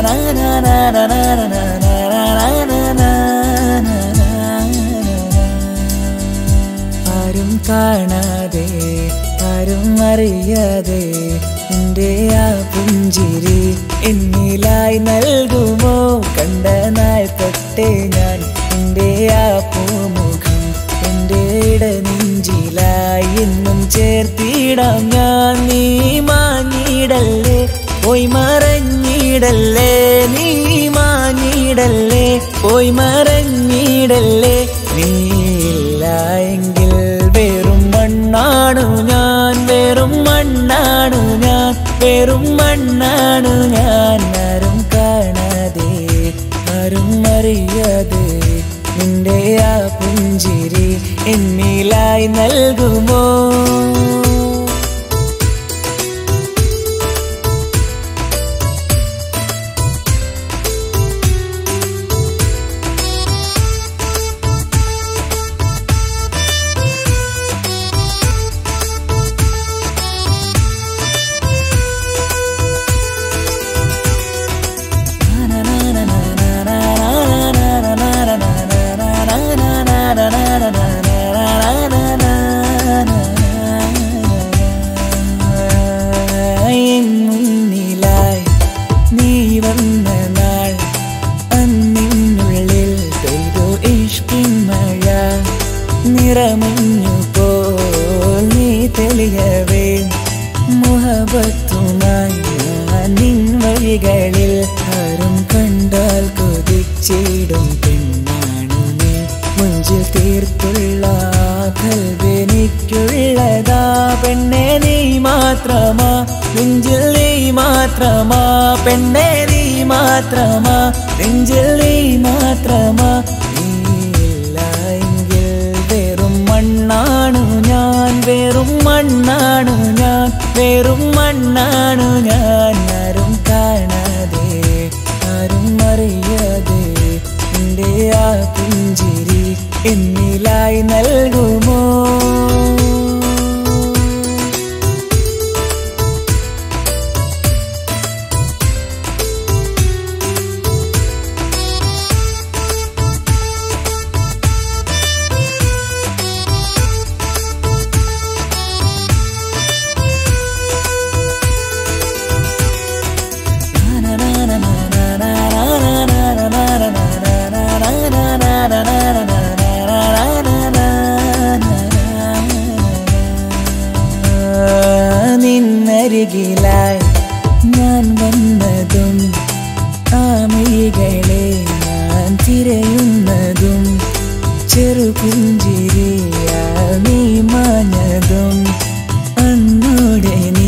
ആരും കാണാതെ ആരും അറിയാതെ എൻ്റെ ആ പുഞ്ചിരി എന്നിലായി നൽകുമോ കണ്ട നാൾ തൊട്ടേ ഞാൻ എൻ്റെ ആ പൂമുഖം എൻ്റെ ഇടനെഞ്ചിലായി എന്നും ചേർത്തിടാം ഞാൻ നീ മാഞ്ഞിടല്ലേ പോയി മറഞ്ഞിടല്ലേ നീ മാഞ്ഞിടല്ലേ പോയി മറഞ്ഞിടല്ലേ നീ ഇല്ല എങ്കിൽ വെറും മണ്ണാണു ഞാൻ വെറും മണ്ണാണു ഞാൻ വെറും മണ്ണാണു ഞാൻ ആരും കാണാതെ ആരും അറിയാതെ നിന്റെ ആ പുഞ്ചിരി എന്നിലായി നൽകുമോ എൻ മുന്നിലായി നീ വന്ന നാൾ അന്നിനുള്ളിൽ പെയ്തു ഇഷ്കിൻ മഴ നിറമഞ്ഞു പോൽ നീ തെളിയവേ മുഹബത്തുമായി ഞാൻ നിൻ വഴികളിൽ ആരും കണ്ടാൽ കൊതിച്ചിടും പെണ്ണാണു നീ മുഞ്ചിൽ തീർത്തുള്ള കൽവെനിക്കുള്ളതാ പെണ്ണെ നീ മാത്രമാ നെഞ്ചിൽ നീ മാത്രമാ പെണ്ണെ നീ മാത്രമാ നെഞ്ചിൽ നീ മാത്രമാ നീയില്ല എങ്കിൽ വെറും മണ്ണാണു ഞാൻ വെറും മണ്ണാണു ഞാൻ വെറും മണ്ണാണു ഞാൻ ആരും കാണാതെ ആരും അറിയാതെ എൻ്റെ ആ പുഞ്ചിരി എന്നിലായി നൽകുമോ നിന്നരികിലായി ഞാൻ വന്നതും ആമികളെ ഞാൻ തിരയുന്നതും ചെറുപുഞ്ചിരിയ നീ മാഞ്ഞതും അന്നോടെ നീ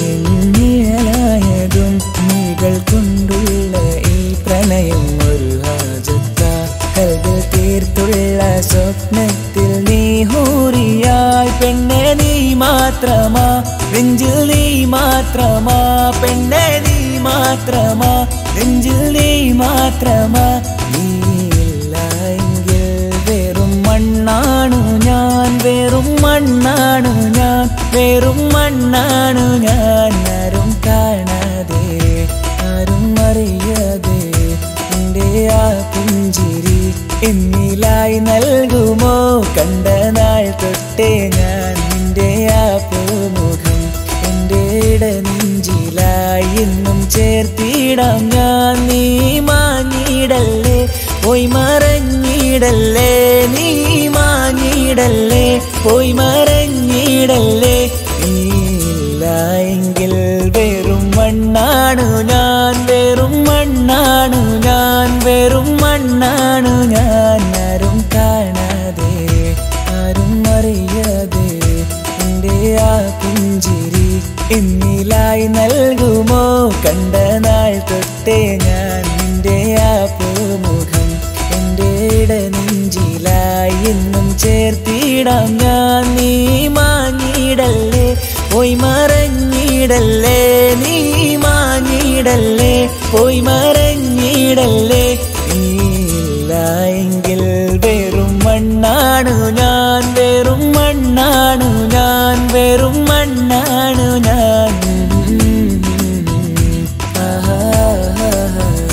നിഴലായതും നീകൾ കൊണ്ടുള്ള ഈ പ്രണയം ഒരു ഹാജത്ത കൽവിൽ തീർത്തുള്ള സ്വപ്നത്തിൽ നീ ഹൂറിയായി പെണ്ണെ നീ മാത്രമാ നെഞ്ചിൽ നീ മാത്രമാ പെണ്ണെ നീ മാത്രമാ നെഞ്ചിൽ നീ മാത്രമാ നീയില്ല എങ്കിൽ വെറും മണ്ണാണു ഞാൻ വെറും മണ്ണാണു ഞാൻ വെറും മണ്ണാണു ഞാൻ ആരും കാണാതെ ആരും അറിയാതെ എൻ്റെ ആ പുഞ്ചിരി എന്നിലായി നൽകുമോ കണ്ട നാൾ തൊട്ടേ ഞാൻ നിന്റെ ആ പൂമുഖം എൻ്റെ ഇടനെഞ്ചിലായി എന്നും ചേർത്തിടാം ഞാൻ നീ മാഞ്ഞിടല്ലേ പോയി മറഞ്ഞിടല്ലേ നീ മാഞ്ഞിടല്ലേ പോയി മറഞ്ഞിടല്ലേ നീയില്ല എങ്കിൽ വെറും മണ്ണാണു ഞാൻ വെറും മണ്ണാണു ഞാൻ വെറും മണ്ണാണു ഞാൻ ആരും കാണാതെ ആരും അറിയാതെ എൻ്റെ ആ പുഞ്ചിരി എന്നിലായി നൽകുമോ കണ്ട നാൾ തൊട്ടേ ഞാൻ നിന്റെ ആ പൂമുഖം എൻ്റെ ഇടനെഞ്ചിലായി എന്നും ചേർത്തിടാം ഞാൻ നീ മാഞ്ഞിടല്ലേ പോയി മറഞ്ഞിടല്ലേ നീ മാഞ്ഞിടല്ലേ പോയി മറഞ്ഞിടല്ലേ നീയില്ല എങ്കിൽ വെറും മണ്ണാണു ഞാൻ വെറും മണ്ണാണു ഞാൻ വെറും മണ്ണാണു ഞാൻ ആഹാ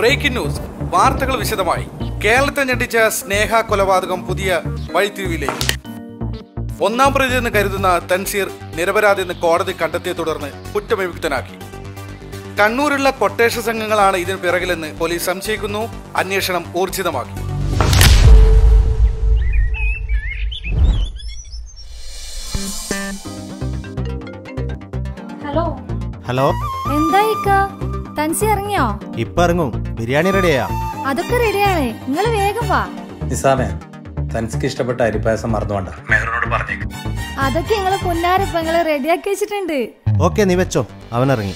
ബ്രേക്കിംഗ് ന്യൂസ് വാർത്തകൾ വിശദമായി കേരളത്തെ ഞെട്ടിച്ച സ്നേഹ കൊലപാതകം പുതിയ വഴിത്തിരിവിലേക്ക് ഒന്നാം പ്രതി എന്ന് കരുതുന്ന തൻസീർ നിരപരാധി എന്ന് കോടതി കണ്ടെത്തിയെ തുടർന്ന് കുറ്റവിമുക്തനാക്കി കണ്ണൂരുള്ള കൊട്ടേഷൻ സംഘങ്ങളാണ് ഇതിന് പിറകിലെന്ന് പോലീസ് സംശയിക്കുന്നു അന്വേഷണം ഊർജിതമാക്കി ഹലോ ഹലോ എന്താ ഇക്ക തൻസി ഇറങ്ങിയോ ഇപ്പൊ ഇറങ്ങും ബിരിയാണി റെഡിയാ അതൊക്കെ റെഡിയാണ് നിങ്ങൾ വേഗം വാ നിസാമേ തനിക്ക് ഇഷ്ടപ്പെട്ട അരിപ്പായസം മറന്നുകൊണ്ട മെഹറിനോട് പറഞ്ഞേക്ക് അതൊക്കെ നിങ്ങളെ പൊന്നാരപ്പ നിങ്ങള് റെഡിയാക്കി വെച്ചിട്ടുണ്ട് ഓക്കെ നീ വെച്ചോ അവൻ ഇറങ്ങി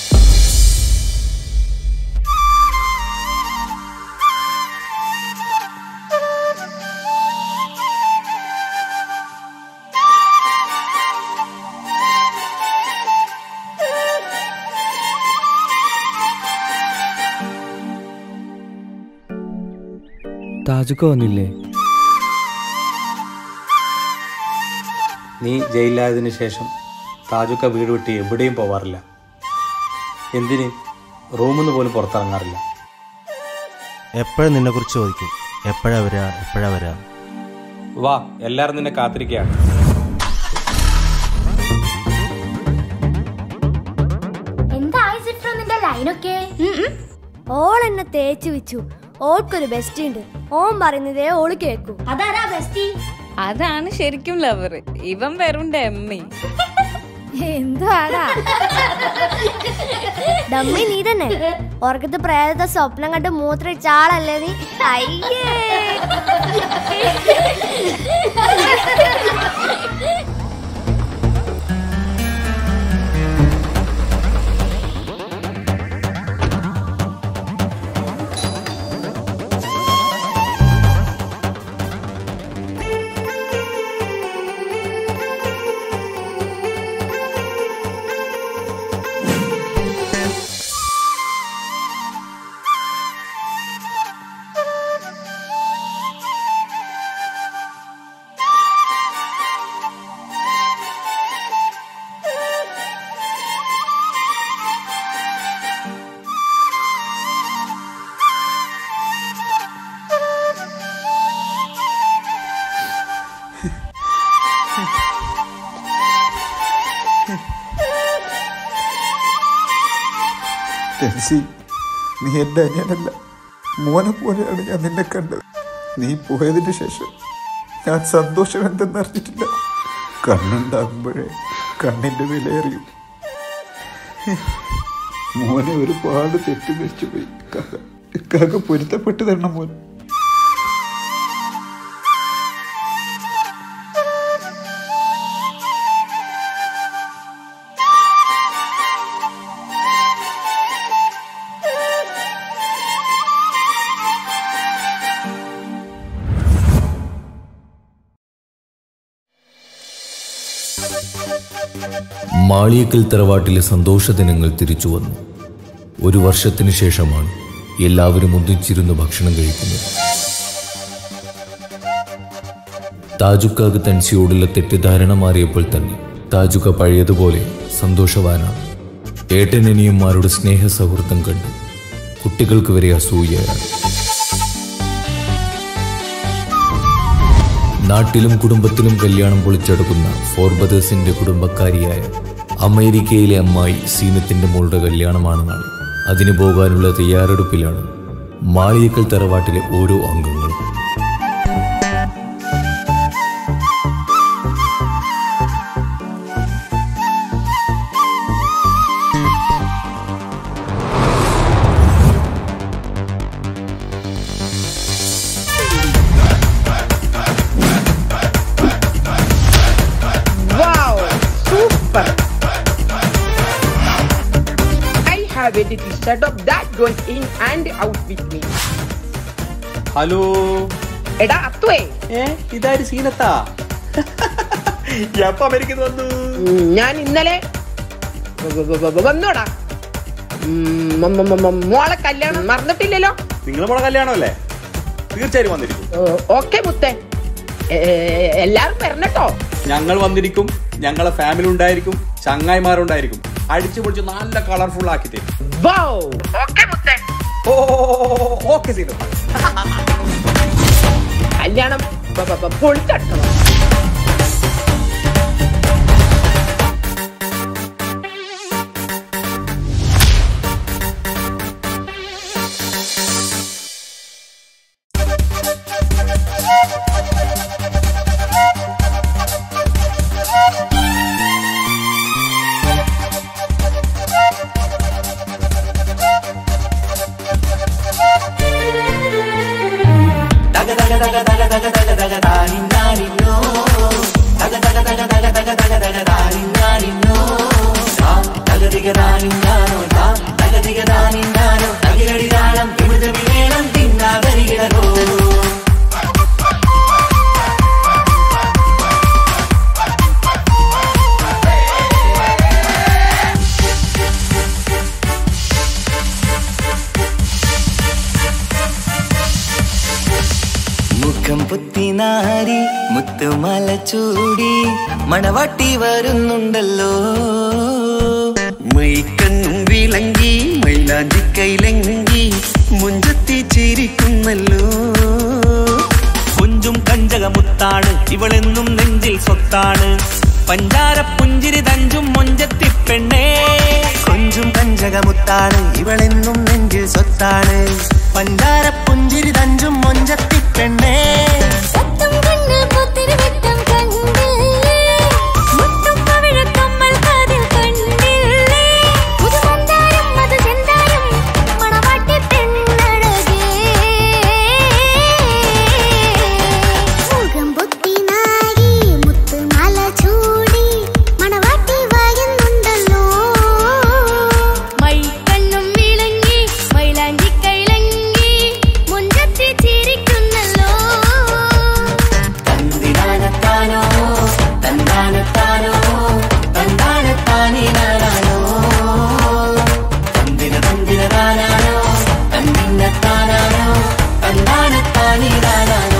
താജുക്ക വന്നില്ലേ നീ ജയിലിലായതിനു ശേഷം താജുക്ക വീട് വിട്ട് എവിടെയും പോവാറില്ല എന്തിന് റൂമിൽ നിന്ന് പോലും പുറത്തിറങ്ങാറില്ല എപ്പോഴും നിന്നെ കുറിച്ച് ചോദിക്കും എപ്പോഴാ വരാ എപ്പോഴാ വരാ വാ എല്ലാവരും നിന്നെ കാത്തിരിക്കുകയാണ് എന്തായി സിട്രോ നിന്റെ ലൈനൊക്കെ ഓൾ എന്നെ തേച്ച് വെച്ചു ഓൾക്കൊരു ബെസ്റ്റ് ഉണ്ട് ഓൻ പറയുന്നതേ ഓള് കേക്കൂ അതാരാ ബെസ്റ്റി അതാണ് ശരിക്കും ലവർ ഇവൻ വെറും ഡമ്മി എന്തുവാടാ ഡമ്മി നീ തന്നെ ഓർക്കത്ത് പ്രേതത്തെ സ്വപ്നം കണ്ട് മൂത്രയിച്ച ആളല്ലേ നീ അയ്യേ ടെൻസി നീ എൻ്റെ അനിയനല്ല മോനെ പോലെയാണ് ഞാൻ നിന്നെ കണ്ടത് നീ പോയതിന് ശേഷം ഞാൻ സന്തോഷം എന്തെന്ന് അറിഞ്ഞിട്ടില്ല കണ്ണുണ്ടാകുമ്പോഴേ കണ്ണിൻ്റെ വില അറിയും മോനെ ഒരുപാട് തെറ്റിദ്ധരിച്ചു പോയി കാക്ക കാക്ക പൊരുത്തപ്പെട്ട് തരണം മോൻ മാളിയക്കൽ തറവാട്ടിലെ സന്തോഷ ദിനങ്ങൾ തിരിച്ചു വന്നു ഒരു വർഷത്തിനു ശേഷമാണ് എല്ലാവരും ഒന്നിച്ചിരുന്ന് ഭക്ഷണം കഴിക്കുന്നത് താജുക്കാക്ക് തൻസിയോടുള്ള തെറ്റിദ്ധാരണ മാറിയപ്പോൾ തന്നെ താജുക്ക പഴയതുപോലെ സന്തോഷവാനാണ് ഏട്ടനനിയന്മാരുടെ സ്നേഹ സൗഹൃദം കണ്ട് കുട്ടികൾക്ക് വരെ അസൂയയാണ് നാട്ടിലും കുടുംബത്തിലും കല്യാണം പൊളിച്ചെടുക്കുന്ന ഫോർബദേഴ്സിന്റെ കുടുംബക്കാരിയായ അമേരിക്കയിലെ അമ്മായി സീനത്തിന്റെ മോളുടെ കല്യാണമാണ് നാളെ അതിന് പോകാനുള്ള തയ്യാറെടുപ്പിലാണ് മാളിയക്കൽ തറവാട്ടിലെ ഓരോ അംഗങ്ങളും Wow, super! I have a little setup that goes in and out with me. Hello എടാ അത്തുവേ ഏ ഇതാര് സീനത്താ എപ്പ അമേരിക്കന്ന് വന്നു ഉം, ഞാൻ ഇന്നലെ വ- വ- വ- വന്നോടാ ഉം, മ- മ- മ- മ- മോളെ കല്യാണം മറന്നിട്ടില്ലല്ലോ നിങ്ങൾ മോളെ കല്യാണമല്ലേ തീർച്ചയായും വന്നിരിക്കും ഓക്കെ മുത്തേ എ- എ- എല്ലാരും വരണട്ടോ ഞങ്ങൾ വന്നിരിക്കും ഞങ്ങളെ ഫാമിലി ഉണ്ടായിരിക്കും ചങ്ങായിമാരുണ്ടായിരിക്കും അടിച്ചു പൊളിച്ച് നല്ല കളർഫുൾ ആക്കി തരും വൗ ഓക്കെ മുത്തേ ഓ ഓക്കെ സീനു കല്യാണം ബ- ബ- ബ- പൊളിച്ചടുക്കണം മുഖം പുത്തിനാരി മുത്തുമല ചൂടി മണവാട്ടി വരുന്നുണ്ടല്ലോ മൈക്കണ്ണും വിളങ്ങി മൈലാഞ്ചി കൈലങ്ങി മുഞ്ചത്തി ചിരിക്കുന്നല്ലോ കുഞ്ചും കഞ്ചകമുത്താണ് ഇവളെന്നും നെഞ്ചിൽ സ്വത്താണ് പഞ്ചാര പുഞ്ചിരി തഞ്ചും മൊഞ്ചത്തി പെണ്ണേ കൊഞ്ചും പഞ്ചകമുത്താണ് ഇവളെന്നും നെഞ്ചിൽ സ്വത്താണ് പഞ്ചാര പുഞ്ചിരി തഞ്ചും മൊഞ്ചത്തി പെണ്ണേ സത്തം കണ്ണിൽ പുത്തിരി വെട്ടം കണ്ടില്ലേ മുത്തും പവിഴക്കമ്മൽ കാതിൽ കണ്ടില്ലേ പുതുമന്ദാരം അത് ചെന്താരം മണവാട്ടി പെണ്ണഴകേ മുഖം പൊത്തി നാരി മുത്തുമാല ചൂടി മണവാട്ടി വായുന്നുണ്ടല്ലോ മൈക്കണ്ണും വിളങ്ങി മൈലാഞ്ചി കൈലങ്ങി മുഞ്ചത്തി ചിരിക്കുന്നല്ലോ തന്തിനാനത്താനോ തന്താനത്താനോ തന്താനത്താനിനാനോ തന്തിന തന്തിന താനാനോ തന്നിന്നത്താനാനോ തന്താനത്താനിനാനോ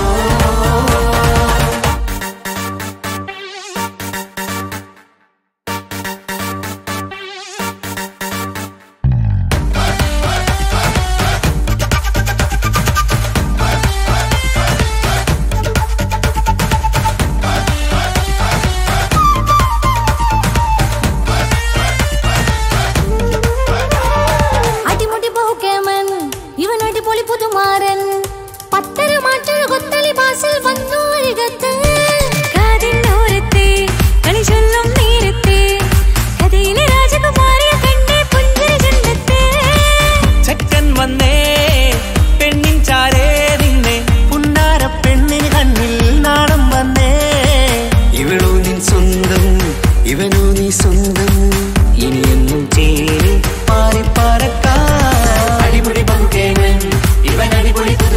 അടിമുടി ബഹുക്കേമൻ ഇവൻ അടിപൊളി പുതുമാരൻ പത്തര മാറ്റൊരു കൊത്തലി ബാസിൽ വന്നു അരികത്ത് കാതിന്നോരത്തെ കളി ചൊല്ലും നേരത്തെ കഥയിലെ രാജകുമാരിയെ കണ്ടേ പുഞ്ചിരി ജന്മത്തെ ചെക്കൻ വന്നേ പെണ്ണിൻ ചാരേ നിന്നെ പുന്നാര പെണ്ണിന് കണ്ണിൽ നാണം വന്നേ ഇവളോ നിൻ സ്വന്തം ഇവനോ നീ സ്വന്തം ഇനി എന്നും ചേരി പാറി പറക്കാം അടിപൊളി ബഹുക്കേനൻ ഇവൻ അടിപൊളി പുതു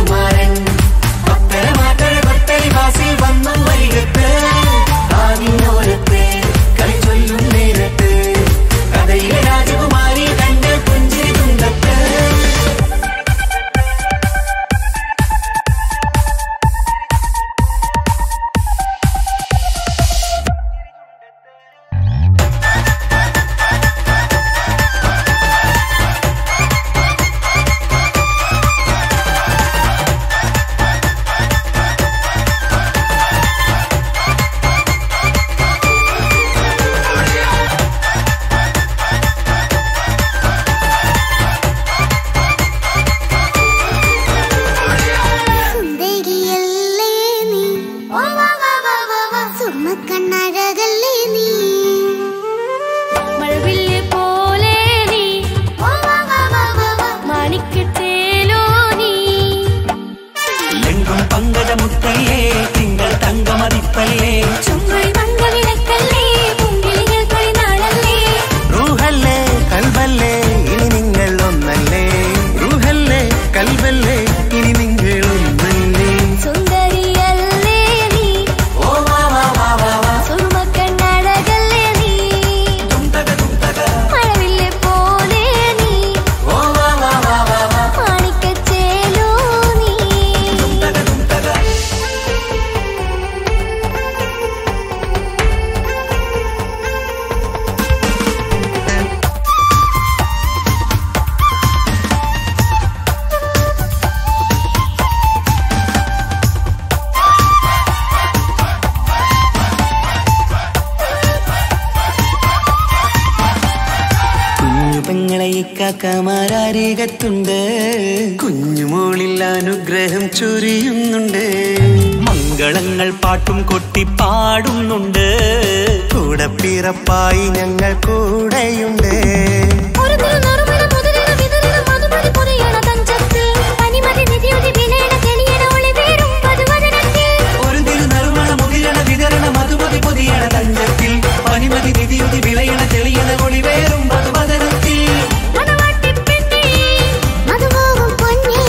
അരികത്തുണ്ട് കുഞ്ഞുമോളിൽ അനുഗ്രഹം ചൊരിയുന്നുണ്ട് മംഗളങ്ങൾ പാട്ടും കൊട്ടി പാടുന്നുണ്ട് കൂടെ പിറപ്പായി ഞങ്ങൾ കൂടെയുണ്ട് ഒരു തിരുനറുമണ മുതിരണ വിതരണ മധുമതി പൊതിയണ തഞ്ചത്തിൽ പനിമതി നിധിയുതി വിലയണ തെളിയണ ഒളി വീരും പതുവദനത്തിൽ ഒരു തിരുനറുമണ മുതിരണ വിതരണ മധുമതി പൊതിയണ തഞ്ചത്തിൽ പനിമതി നിധിയുതി വിളയണ തെളിയണ ഒളിവേറും മധുമദനത്തിൽ മണവാട്ടിപ്പെണ്ണേ മധുമോഹം പൊന്നേ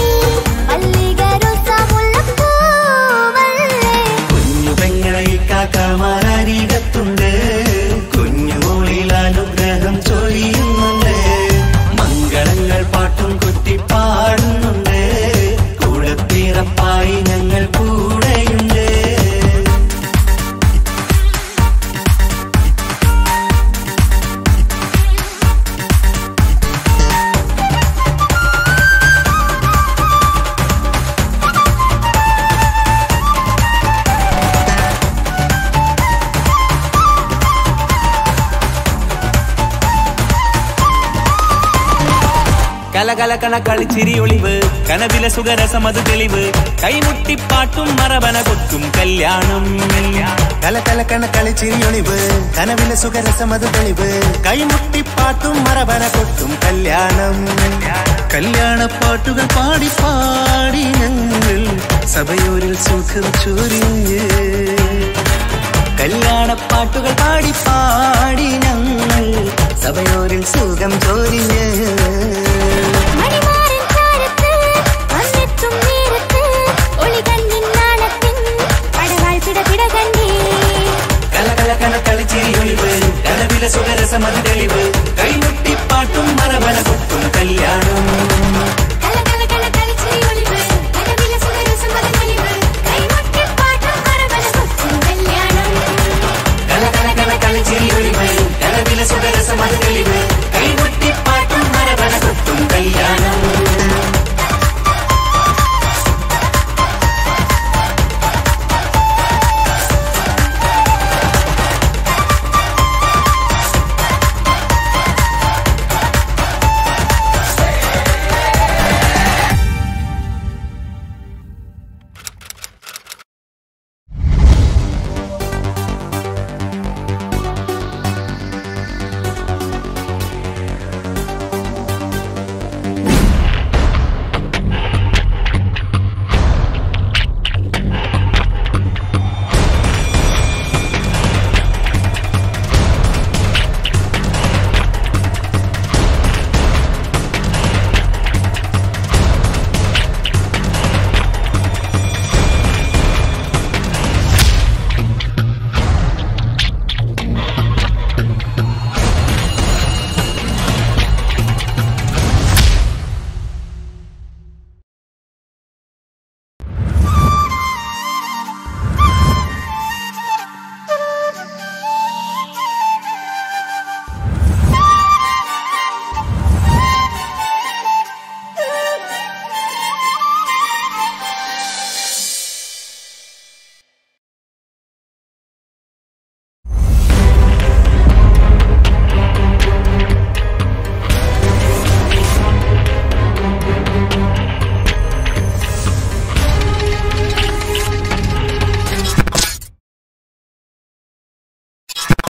മല്ലികരൊസമുല്ലപ്പൂവല്ലേ കുഞ്ഞു പെങ്ങളെ കാക്കാമാരരികത്തുണ്ട് കുഞ്ഞുമോളിൽ അനുഗ്രഹം ചൊരിയുന്നുണ്ട് മംഗളങ്ങൾ പാട്ടും കുത്തി പാടുന്നുണ്ട് കൂടെ പിറപ്പായി ഞങ്ങൾ കൂടെയുണ്ട് കലകല കണ കളിച്ചിരി ഒളിവ് കനവില സുഖരസമത് തെളിവ് കൈമുട്ടിപ്പാട്ടും മറവന കൊട്ടും കല്യാണം കല കല കണ കളിച്ചിരിയൊളിവ് കനവിലെ സുഖരസമത് തെളിവ് കൈമുട്ടിപ്പാട്ടും മറവന കൊട്ടും കല്യാണം കല്യാണപ്പാട്ടുകൾ പാടി പാടി ഞങ്ങൾ സഭയൂരിൽ സുഖം ചൊരിഞ്ഞ് കല്യാണപ്പാട്ടുകൾ പാടി പാടി ഞങ്ങൾ സഭയോരിൽ സുഖം ചൊരിഞ്ഞ് മണിമാരൻ ചാരത്ത് വന്നെത്തും നേരത്ത് ഒളി കണ്ണിൻ നാളത്തിൻ അടവാൾ പിടപിട കണ്ടേ കല കല കണ കളിച്ചിരി ഒളിവ് കനവില സുഖരസമത് തെളിവ്